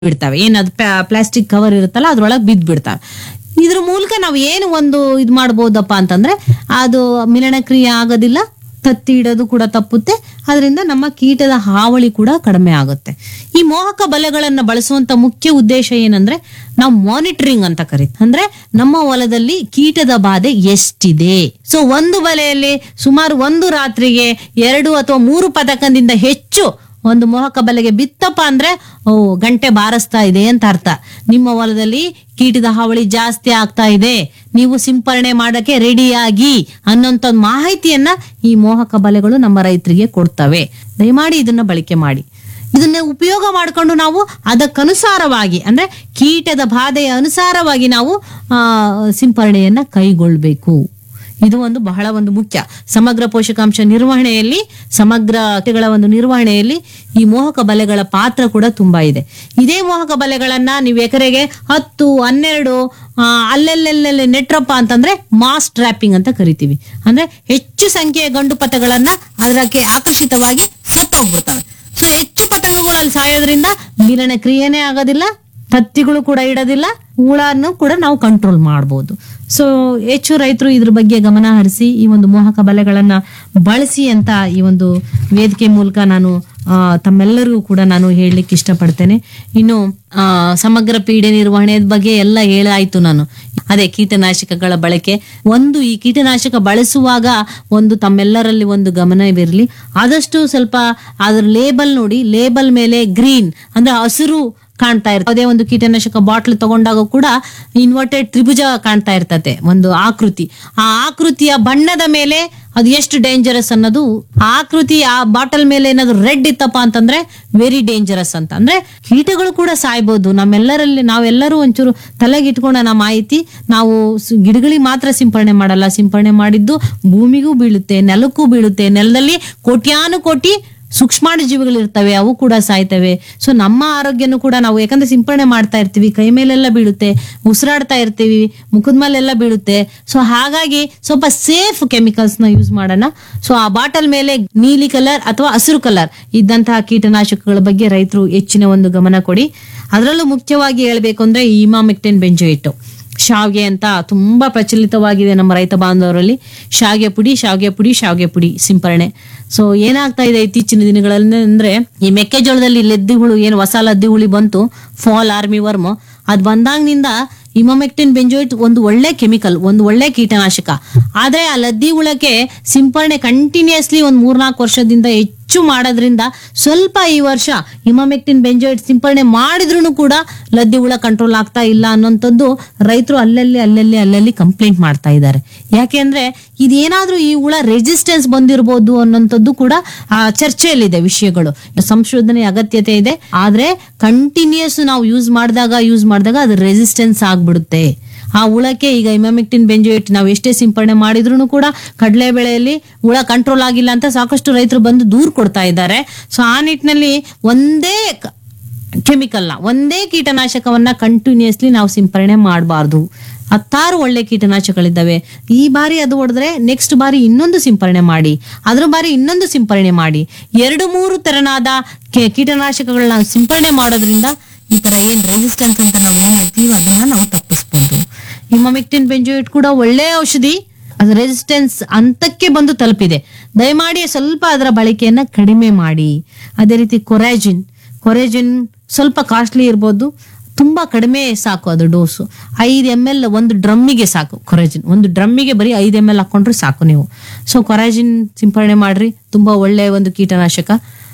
ಬಿಡ್ತವೆ ಏನದು plastic cover ಇರುತ್ತಲ್ಲ ಅದ್ರೊಳಗೆ ಬಿದ್ದು ಬಿಡ್ತವೆ ಇದ್ರ ಮೂಲಕ ನಾವು ಏನು ಒಂದು ಇದು ಮಾಡ್ಬೋದಪ್ಪ ಅಂತಂದ್ರೆ ಅದು ಮಿಲನಕ್ರಿಯೆ ಆಗೋದಿಲ್ಲ ತತ್ತಿ ಇಡೋದು ಕೂಡ ತಪ್ಪುತ್ತೆ ಅದರಿಂದ ನಮ್ಮ ಕೀಟದ ಹಾವಳಿ ಕೂಡ ಕಡಿಮೆ ಆಗುತ್ತೆ ಈ ಮೋಹಕ ಬಲೆಗಳನ್ನ ಬಳಸುವಂತ ಮುಖ್ಯ ಉದ್ದೇಶ ಏನಂದ್ರೆ ನಾವು ಮಾನಿಟರಿಂಗ್ ಅಂತ ಕರಿತೀವಿ ಅಂದ್ರೆ ನಮ್ಮ ಹೊಲದಲ್ಲಿ ಕೀಟದ ಬಾಧೆ ಎಷ್ಟಿದೆ ಸೊ ಒಂದು ಬಲೆಯಲ್ಲಿ ಸುಮಾರು ಒಂದು ರಾತ್ರಿಗೆ ಎರಡು ಅಥವಾ ಮೂರು ಪದಕದಿಂದ ಹೆಚ್ಚು ಒಂದು ಮೋಹಕ ಬಲೆಗೆ ಬಿತ್ತಪ್ಪ ಅಂದ್ರೆ ಓ ಗಂಟೆ ಬಾರಿಸ್ತಾ ಇದೆ ಅಂತ ಅರ್ಥ ನಿಮ್ಮ ಹೊಲದಲ್ಲಿ ಕೀಟದ ಹಾವಳಿ ಜಾಸ್ತಿ ಆಗ್ತಾ ಇದೆ ನೀವು ಸಿಂಪರಣೆ ಮಾಡಕ್ಕೆ ರೆಡಿಯಾಗಿ ಅನ್ನೋಂಥ ಮಾಹಿತಿಯನ್ನ ಈ ಮೋಹಕ ಬಲೆಗಳು ನಮ್ಮ ರೈತರಿಗೆ ಕೊಡ್ತವೆ ದಯಮಾಡಿ ಇದನ್ನ ಬಳಕೆ ಮಾಡಿ ಇದನ್ನ ಉಪಯೋಗ ಮಾಡಿಕೊಂಡು ನಾವು ಅದಕ್ಕನುಸಾರವಾಗಿ ಅಂದ್ರೆ ಕೀಟದ ಬಾಧೆಯ ಅನುಸಾರವಾಗಿ ನಾವು ಆ, ಸಿಂಪರಣೆಯನ್ನ ಕೈಗೊಳ್ಬೇಕು ಇದು ಒಂದು ಬಹಳ ಒಂದು ಮುಖ್ಯ ಸಮಗ್ರ ಪೋಷಕಾಂಶ ನಿರ್ವಹಣೆಯಲ್ಲಿ ಸಮಗ್ರ ಕೀಟಗಳ ಒಂದು ನಿರ್ವಹಣೆಯಲ್ಲಿ ಈ ಮೋಹಕ ಬಲೆಗಳ ಪಾತ್ರ ಕೂಡ ತುಂಬಾ ಇದೆ ಇದೇ ಮೋಹಕ ಬಲೆಗಳನ್ನ ನೀವು ಎಕರೆಗೆ ಹತ್ತು ಹನ್ನೆರಡು ಆ, ಅಲ್ಲೆಲ್ಲೆಲ್ಲೆಲ್ಲೆ ನೆಟ್ರಪ್ಪ ಅಂತಂದ್ರೆ ಮಾಸ್ ಟ್ರ್ಯಾಪಿಂಗ್ ಅಂತ ಕರಿತೀವಿ ಅಂದ್ರೆ ಹೆಚ್ಚು ಸಂಖ್ಯೆಯ ಗಂಡು ಪಥಗಳನ್ನ ಅದಕ್ಕೆ ಆಕರ್ಷಿತವಾಗಿ ಸತ್ತೋಗ್ಬಿಡ್ತವೆ ಸೊ ಹೆಚ್ಚು ಪತಂಗಗಳು ಅಲ್ಲಿ ಸಾಯೋದ್ರಿಂದ ಮಿಲನ ಕ್ರಿಯೆನೇ ಆಗೋದಿಲ್ಲ ತತ್ತಿಗಳು ಕೂಡ ಇಡೋದಿಲ್ಲ ಹುಳನ್ನು ಕೂಡ ನಾವು ಕಂಟ್ರೋಲ್ ಮಾಡ್ಬೋದು ಸೊ ಹೆಚ್ಚು ರೈತರು ಇದ್ರ ಬಗ್ಗೆ ಗಮನ ಹರಿಸಿ ಈ ಒಂದು ಮೋಹಕ ಬಲೆಗಳನ್ನ ಬಳಸಿ ಅಂತ ಈ ಒಂದು ವೇದಿಕೆ ಮೂಲಕ ನಾನು ಆ, ತಮ್ಮೆಲ್ಲರಿಗೂ ಕೂಡ ನಾನು ಹೇಳಲಿಕ್ಕೆ ಇಷ್ಟಪಡ್ತೇನೆ ಇನ್ನು ಆ, ಸಮಗ್ರ ಪೀಡೆ ನಿರ್ವಹಣೆ ಬಗ್ಗೆ ಎಲ್ಲ ಹೇಳಾಯ್ತು ನಾನು ಅದೇ ಕೀಟನಾಶಕಗಳ ಬಳಕೆ ಒಂದು ಈ ಕೀಟನಾಶಕ ಬಳಸುವಾಗ ಒಂದು ತಮ್ಮೆಲ್ಲರಲ್ಲಿ ಒಂದು ಗಮನವಿರಲಿ ಆದಷ್ಟು ಸ್ವಲ್ಪ ಅದ್ರ ಲೇಬಲ್ ನೋಡಿ ಲೇಬಲ್ ಮೇಲೆ ಗ್ರೀನ್ ಅಂದ್ರೆ ಹಸಿರು ಕಾಣ್ತಾ ಇರ್ತದೆ ಅದೇ ಒಂದು ಕೀಟನಾಶಕ ಬಾಟ್ಲ್ ತಗೊಂಡಾಗ ಕೂಡ ಇನ್ವರ್ಟೆಡ್ ತ್ರಿಭುಜ ಕಾಣ್ತಾ ಇರ್ತತೆ ಒಂದು ಆಕೃತಿ ಆ ಆಕೃತಿಯ ಬಣ್ಣದ ಮೇಲೆ ಅದು ಎಷ್ಟು ಡೇಂಜರಸ್ ಅನ್ನೋದು ಆ ಆಕೃತಿ ಆ ಬಾಟಲ್ ಮೇಲೆ ಏನಾದ್ರು ರೆಡ್ ಇತ್ತಪ್ಪ ಅಂತಂದ್ರೆ ವೆರಿ ಡೇಂಜರಸ್ ಅಂತ ಅಂದ್ರೆ ಕೀಟಗಳು ಕೂಡ ಸಾಯ್ಬೋದು ನಮ್ಮೆಲ್ಲರಲ್ಲಿ ನಾವೆಲ್ಲರೂ ಒಂಚೂರು ತಲೆಗೆ ಇಟ್ಕೊಂಡ ಮಾಹಿತಿ ನಾವು ಸ್- ಗಿಡಗಳಿಗೆ ಮಾತ್ರ ಸಿಂಪರಣೆ ಮಾಡಲ್ಲ ಸಿಂಪರಣೆ ಮಾಡಿದ್ದು ಭೂಮಿಗೂ ಬೀಳುತ್ತೆ ನೆಲಕ್ಕೂ ಬೀಳುತ್ತೆ ನೆಲದಲ್ಲಿ ಕೋಟ್ಯಾನು ಕೋಟಿ ಸೂಕ್ಷ್ಮಾಣು ಜೀವಿಗಳು ಇರ್ತವೆ ಅವು ಕೂಡ ಸಾಯ್ತವೆ ಸೊ ನಮ್ಮ ಆರೋಗ್ಯನೂ ಕೂಡ ನಾವು ಯಾಕಂದ್ರೆ ಸಿಂಪರಣೆ ಮಾಡ್ತಾ ಇರ್ತೀವಿ ಕೈ ಮೇಲೆಲ್ಲ ಬೀಳುತ್ತೆ ಉಸಿರಾಡ್ತಾ ಇರ್ತೀವಿ ಮುಖದ ಮೇಲೆಲ್ಲ ಬೀಳುತ್ತೆ ಸೊ ಹಾಗಾಗಿ ಸ್ವಲ್ಪ ಸೇಫ್ ಕೆಮಿಕಲ್ಸ್ ನ ಯೂಸ್ ಮಾಡೋಣ ಸೊ ಆ ಬಾಟಲ್ ಮೇಲೆ ನೀಲಿ ಕಲರ್ ಅಥವಾ ಹಸಿರು ಕಲರ್ ಇದ್ದಂತಹ ಕೀಟನಾಶಕಗಳ ಬಗ್ಗೆ ರೈತರು ಹೆಚ್ಚಿನ ಒಂದು ಗಮನ ಕೊಡಿ ಅದರಲ್ಲೂ ಮುಖ್ಯವಾಗಿ ಹೇಳ್ಬೇಕು ಅಂದ್ರೆ ಇಮಾಮೆಕ್ಟೆನ್ ಬೆಂಜೋಯಿಟ್ಟು ಶಾವ್ಗೆ ಅಂತ ತುಂಬಾ ಪ್ರಚಲಿತವಾಗಿದೆ ನಮ್ಮ ರೈತ ಬಾಂಧವರಲ್ಲಿ ಶಾವ್ಗೆ ಪುಡಿ ಶಾವ್ಗೆ ಪುಡಿ ಶಾವ್ಗೆ ಪುಡಿ ಸಿಂಪರಣೆ ಸೊ ಏನಾಗ್ತಾ ಇದೆ ಇತ್ತೀಚಿನ ದಿನಗಳಲ್ಲಿ ಅಂದ್ರೆ ಈ ಮೆಕ್ಕೆಜೋಳದಲ್ಲಿ ಲದ್ದಿ ಹುಳು ಏನು ಹೊಸ ಲದ್ದಿ ಹುಳಿ ಬಂತು ಫಾಲ್ ಆರ್ಮಿ ವರ್ಮ್ ಅದ್ ಬಂದಾಗಿನಿಂದ ಇಮೊಮೆಕ್ಟಿನ್ ಬೆಂಜೋಯಿಟ್ ಒಂದು ಒಳ್ಳೆ ಕೆಮಿಕಲ್ ಒಂದು ಒಳ್ಳೆ ಕೀಟನಾಶಕ ಆದ್ರೆ ಆ ಲದ್ದಿ ಹುಳಕ್ಕೆ ಸಿಂಪರಣೆ ಕಂಟಿನ್ಯೂಸ್ಲಿ ಒಂದು ಮೂರ್ನಾಲ್ಕು ವರ್ಷದಿಂದ ಹೆಚ್ಚು ಮಾಡೋದ್ರಿಂದ ಸ್ವಲ್ಪ ಈ ವರ್ಷ ಇಮೊಮೆಕ್ಟಿನ್ ಬೆಂಜೋಯಿಟ್ ಸಿಂಪರಣೆ ಮಾಡಿದ್ರು ಕೂಡ ಲದ್ದಿ ಹುಳ ಕಂಟ್ರೋಲ್ ಆಗ್ತಾ ಇಲ್ಲ ಅನ್ನೋಂಥದ್ದು ರೈತರು ಅಲ್ಲಲ್ಲಿ ಅಲ್ಲಲ್ಲಿ ಅಲ್ಲಲ್ಲಿ ಕಂಪ್ಲೇಂಟ್ ಮಾಡ್ತಾ ಇದ್ದಾರೆ ಯಾಕೆಂದ್ರೆ ಇದೇನಾದ್ರೂ ಈ ಹುಳ ರೆಸಿಸ್ಟೆನ್ಸ್ ಬಂದಿರಬಹುದು ಅನ್ನೋಂಥದ್ದು ಕೂಡ ಆ ಚರ್ಚೆಯಲ್ಲಿದೆ ವಿಷಯಗಳು ಸಂಶೋಧನೆ ಅಗತ್ಯತೆ ಇದೆ ಆದ್ರೆ ಕಂಟಿನ್ಯೂಸ್ ನಾವು ಯೂಸ್ ಮಾಡಿದಾಗ ಯೂಸ್ ಮಾಡಿದಾಗ ಅದು ರೆಸಿಸ್ಟೆನ್ಸ್ ಆಗ್ಬಿಡುತ್ತೆ ಆ ಹುಳಕ್ಕೆ ಈಗ ಇಮಾಮಿಕ್ಟಿನ್ ಬೆಂಜೋಯಿಟ್ ನಾವು ಎಷ್ಟೇ ಸಿಂಪರಣೆ ಮಾಡಿದ್ರು ಕೂಡ ಕಡಲೆ ಬೆಳೆಯಲ್ಲಿ ಹುಳ ಕಂಟ್ರೋಲ್ ಆಗಿಲ್ಲ ಅಂತ ಸಾಕಷ್ಟು ರೈತರು ಬಂದು ದೂರ್ ಕೊಡ್ತಾ ಇದ್ದಾರೆ ಸೊ ಆ ನಿಟ್ಟಿನಲ್ಲಿ ಒಂದೇ ಕ- ಕೆಮಿಕಲ್ನ ಒಂದೇ ಕೀಟನಾಶಕವನ್ನ ಕಂಟಿನ್ಯೂಸ್ಲಿ ನಾವು ಸಿಂಪರಣೆ ಮಾಡಬಾರ್ದು ಹತ್ತಾರು ಒಳ್ಳೆ ಕೀಟನಾಶಕಗಳಿದ್ದಾವೆ ಈ ಬಾರಿ ಅದು ಹೊಡೆದ್ರೆ ನೆಕ್ಸ್ಟ್ ಬಾರಿ ಇನ್ನೊಂದು ಸಿಂಪರಣೆ ಮಾಡಿ ಅದ್ರ ಬಾರಿ ಇನ್ನೊಂದು ಸಿಂಪರಣೆ ಮಾಡಿ ಎರಡು ಮೂರು ತೆರನಾದ ಕೆ- ಕೀಟನಾಶಕಗಳನ್ನ ಸಿಂಪರಣೆ ಮಾಡೋದ್ರಿಂದ ಈ ತರ ಏನ್ ರೆಸಿಸ್ಟೆನ್ಸ್ ಅಂತ ನಾವು ಏನ್ ಹೇಳ್ತೀವಿ ಅದನ್ನ ನಾವು ತಪ್ಪಿಸ್ಬೋದು ಇಮಮಿಕ್ಟಿನ್ ಬೆಂಜೋಯಿಟ್ ಕೂಡ ಒಳ್ಳೆ ಔಷಧಿ ಅದು ರೆಸಿಸ್ಟೆನ್ಸ್ ಹಂತಕ್ಕೆ ಬಂದು ತಲುಪಿದೆ ದಯಮಾಡಿ ಸ್ವಲ್ಪ ಅದರ ಬಳಕೆಯನ್ನ ಕಡಿಮೆ ಮಾಡಿ ಅದೇ ರೀತಿ ಕೊರಾಜಿನ್ ಕೊರಾಜಿನ್ ಸ್ವಲ್ಪ ಕಾಸ್ಟ್ಲಿ ಇರ್ಬೋದು ತುಂಬಾ ಕಡಿಮೆ ಸಾಕು ಅದು ಡೋಸು ಐದು ಎಮ್ ಎಲ್ ಒಂದು ಡ್ರಮ್ಮಿಗೆ ಸಾಕು ಕೊರಾಜಿನ್ ಒಂದು ಡ್ರಮ್ಮಿಗೆ ಬರೀ ಐದು ಎಮ್ ಎಲ್ ಹಾಕೊಂಡ್ರೆ ಸಾಕು ನೀವು ಸೊ ಕೊರಾಜಿನ್ ಸಿಂಪರಣೆ ಮಾಡ್ರಿ ತುಂಬಾ ಒಳ್ಳೆಯ ಒಂದು ಕೀಟನಾಶಕ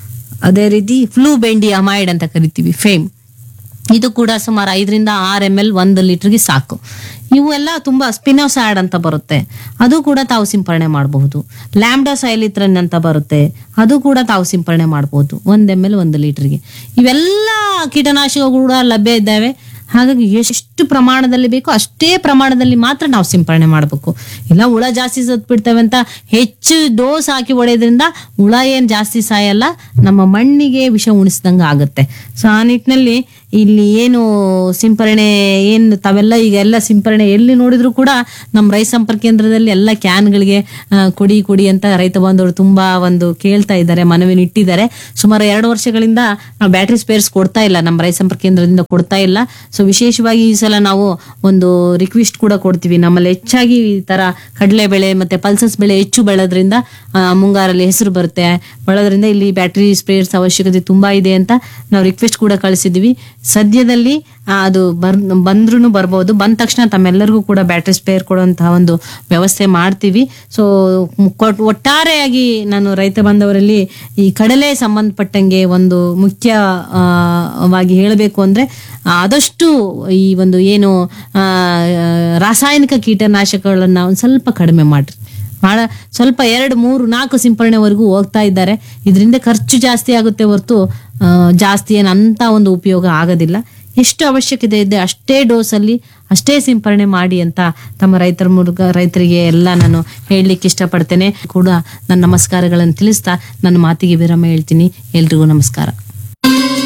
ಅದೇ ರೀತಿ ಫ್ಲೂ ಬೆಂಡಿ ಅಮೈಡ್ ಅಂತ ಕರಿತೀವಿ ಫೇಮ್ ಇದು ಕೂಡ ಸುಮಾರು ಐದರಿಂದ ಆರು ಎಮ್ ಎಲ್ ಒಂದು ಲೀಟರ್ಗೆ ಸಾಕು ಇವೆಲ್ಲ ತುಂಬಾ ಸ್ಪಿನೋಸಾಯ್ಡ್ ಅಂತ ಬರುತ್ತೆ ಅದು ಕೂಡ ತಾವು ಸಿಂಪರಣೆ ಮಾಡಬಹುದು ಲ್ಯಾಂಬ್ಡಾ ಸೈಲಿತ್ರನ್ ಅಂತ ಬರುತ್ತೆ ಅದು ಕೂಡ ತಾವು ಸಿಂಪರಣೆ ಮಾಡಬಹುದು ಒಂದ್ ಎಮ್ ಎಲ್ ಒಂದು ಲೀಟರ್ಗೆ ಇವೆಲ್ಲ ಕೀಟನಾಶಕಗಳು ಕೂಡ ಲಭ್ಯ ಇದ್ದಾವೆ ಹಾಗಾಗಿ ಎಷ್ಟು ಪ್ರಮಾಣದಲ್ಲಿ ಬೇಕೋ ಅಷ್ಟೇ ಪ್ರಮಾಣದಲ್ಲಿ ಮಾತ್ರ ನಾವು ಸಿಂಪರಣೆ ಮಾಡಬೇಕು ಇಲ್ಲ ಹುಳ ಜಾಸ್ತಿ ಸತ್ ಬಿಡ್ತವೆ ಅಂತ ಹೆಚ್ಚು ಡೋಸ್ ಹಾಕಿ ಹೊಡೆಯೋದ್ರಿಂದ ಹುಳ ಏನ್ ಜಾಸ್ತಿ ಸಾಯಲ್ಲ ನಮ್ಮ ಮಣ್ಣಿಗೆ ವಿಷ ಉಣಿಸ್ದಂಗ ಆಗುತ್ತೆ ಸೊ ಆ ನಿಟ್ಟಿನಲ್ಲಿ ಇಲ್ಲಿ ಏನು ಸಿಂಪರಣೆ ಏನು ತಾವೆಲ್ಲ ಈಗ ಎಲ್ಲ ಸಿಂಪರಣೆ ಎಲ್ಲಿ ನೋಡಿದ್ರು ಕೂಡ ನಮ್ಮ ರೈತ ಸಂಪರ್ಕ ಕೇಂದ್ರದಲ್ಲಿ ಎಲ್ಲ ಕ್ಯಾನ್ಗಳಿಗೆ ಆ, ಕೊಡಿ ಕೊಡಿ ಅಂತ ರೈತ ಬಾಂಧವರು ತುಂಬಾ ಒಂದು ಕೇಳ್ತಾ ಇದ್ದಾರೆ ಮನವಿನ ಇಟ್ಟಿದ್ದಾರೆ ಸುಮಾರು ಎರಡು ವರ್ಷಗಳಿಂದ ನಾವು ಬ್ಯಾಟ್ರಿ ಸ್ಪೇರ್ಸ್ ಕೊಡ್ತಾ ಇಲ್ಲ ನಮ್ಮ ರೈತ ಸಂಪರ್ಕ ಕೇಂದ್ರದಿಂದ ಕೊಡ್ತಾ ಇಲ್ಲ ಸೊ ವಿಶೇಷವಾಗಿ ಈ ಸಲ ನಾವು ಒಂದು ರಿಕ್ವೆಸ್ಟ್ ಕೂಡ ಕೊಡ್ತೀವಿ ನಮ್ಮಲ್ಲಿ ಹೆಚ್ಚಾಗಿ ಈ ತರ ಕಡಲೆ ಬೆಳೆ ಮತ್ತೆ ಪಲ್ಸಸ್ ಬೆಳೆ ಹೆಚ್ಚು ಬೆಳೆದ್ರಿಂದ ಆ, ಮುಂಗಾರಲ್ಲಿ ಹೆಸರು ಬರುತ್ತೆ ಬೆಳೆದ್ರಿಂದ ಇಲ್ಲಿ ಬ್ಯಾಟ್ರಿ ಸ್ಪೇರ್ಸ್ ಅವಶ್ಯಕತೆ ತುಂಬಾ ಇದೆ ಅಂತ ನಾವು ರಿಕ್ವೆಸ್ಟ್ ಕೂಡ ಕಳಿಸಿದ್ವಿ ಸದ್ಯದಲ್ಲಿ ಆ, ಅದು ಬರ್ ಬಂದ್ರೂ ಬರ್ಬೋದು ಬಂದ ತಕ್ಷಣ ತಮ್ಮೆಲ್ಲರಿಗೂ ಕೂಡ ಬ್ಯಾಟ್ರಿ ಸ್ಪೇರ್ ಕೊಡುವಂತಹ ಒಂದು ವ್ಯವಸ್ಥೆ ಮಾಡ್ತೀವಿ ಸೊ ಒಟ್ಟಾರೆಯಾಗಿ ನಾನು ರೈತ ಬಾಂಧವರಲ್ಲಿ ಈ ಕಡಲೆ ಸಂಬಂಧಪಟ್ಟಂಗೆ ಒಂದು ಮುಖ್ಯ ಆ, ವಾಗಿ ಹೇಳಬೇಕು ಅಂದ್ರೆ ಆದಷ್ಟು ಈ ಒಂದು ಏನು ಆ, ರಾಸಾಯನಿಕ ಕೀಟನಾಶಕಗಳನ್ನ ಒಂದು ಸ್ವಲ್ಪ ಕಡಿಮೆ ಮಾಡ್ರಿ ಬಹಳ ಸ್ವಲ್ಪ ಎರಡು ಮೂರು ನಾಲ್ಕು ಸಿಂಪರಣೆವರೆಗೂ ಹೋಗ್ತಾ ಇದ್ದಾರೆ ಇದರಿಂದ ಖರ್ಚು ಜಾಸ್ತಿ ಆಗುತ್ತೆ ಹೊರತು ಆ, ಜಾಸ್ತಿ ಏನು ಅಂತ ಒಂದು ಉಪಯೋಗ ಆಗೋದಿಲ್ಲ ಎಷ್ಟು ಅವಶ್ಯಕತೆ ಇದೆ ಅಷ್ಟೇ ಡೋಸಲ್ಲಿ ಅಷ್ಟೇ ಸಿಂಪರಣೆ ಮಾಡಿ ಅಂತ ತಮ್ಮ ರೈತರ ಮೂಲಕ ರೈತರಿಗೆ ಎಲ್ಲ ನಾನು ಹೇಳಲಿಕ್ಕೆ ಇಷ್ಟಪಡ್ತೇನೆ ಕೂಡ ನನ್ನ ನಮಸ್ಕಾರಗಳನ್ನು ತಿಳಿಸ್ತಾ ನನ್ನ ಮಾತಿಗೆ ವಿರಾಮ ಹೇಳ್ತೀನಿ ಎಲ್ರಿಗೂ ನಮಸ್ಕಾರ